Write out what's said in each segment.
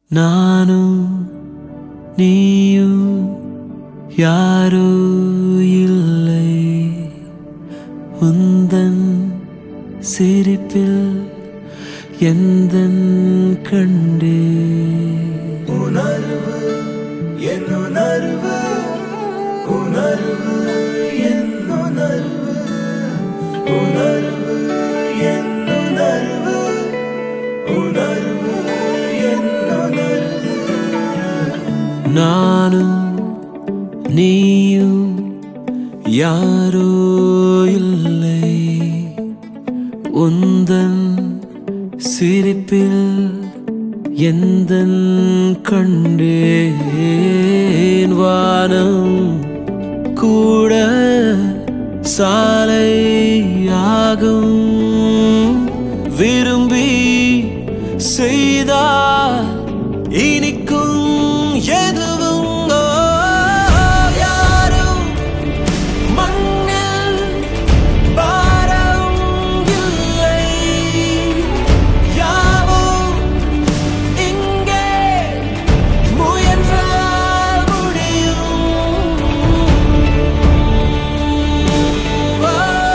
நானும் நீயும் யாரோ இல்லை உந்தன் சிரிப்பில் எந்தன் கண்டே உணர்வு என் உணர்வு உணர்வு என் உணர்வு உணர்வு என் உணர்வு உணர்வு என் உணர்வு நானும் நீயும் யாரோ இல்லை உந்தன் சிரிப்பில் எந்தன் கண்டேன் வானம் கூட சாலையாகும் விரும்பி செய்தால் இனிக்கும் எதுவும் ஓ, யாரும் மண்ணில் பாரம் இல்லை யாவும் இங்கே முயன்றால் முடியும் ஓ,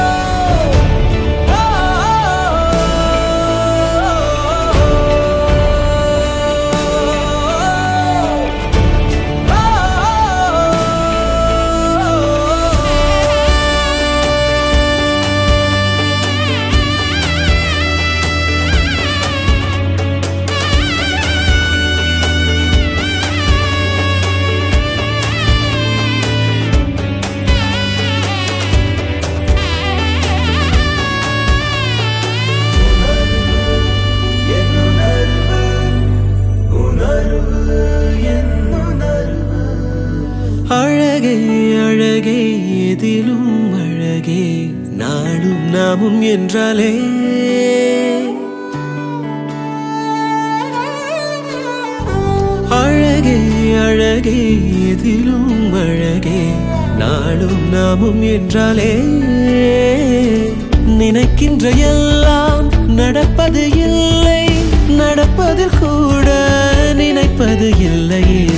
என் உணர்வு உணர்வு என் உணர்வு அழகே அழகே எதிலும் அழகே நாளும் நாமும் என்றாலே அழகே அழகே எதிலும் அழகே நாளும் நாமும் என்றாலே நினைக்கின்ற எல்லாம் நடப்பது இல்லை நடப்பதில் கூட நினைப்பது இல்லையே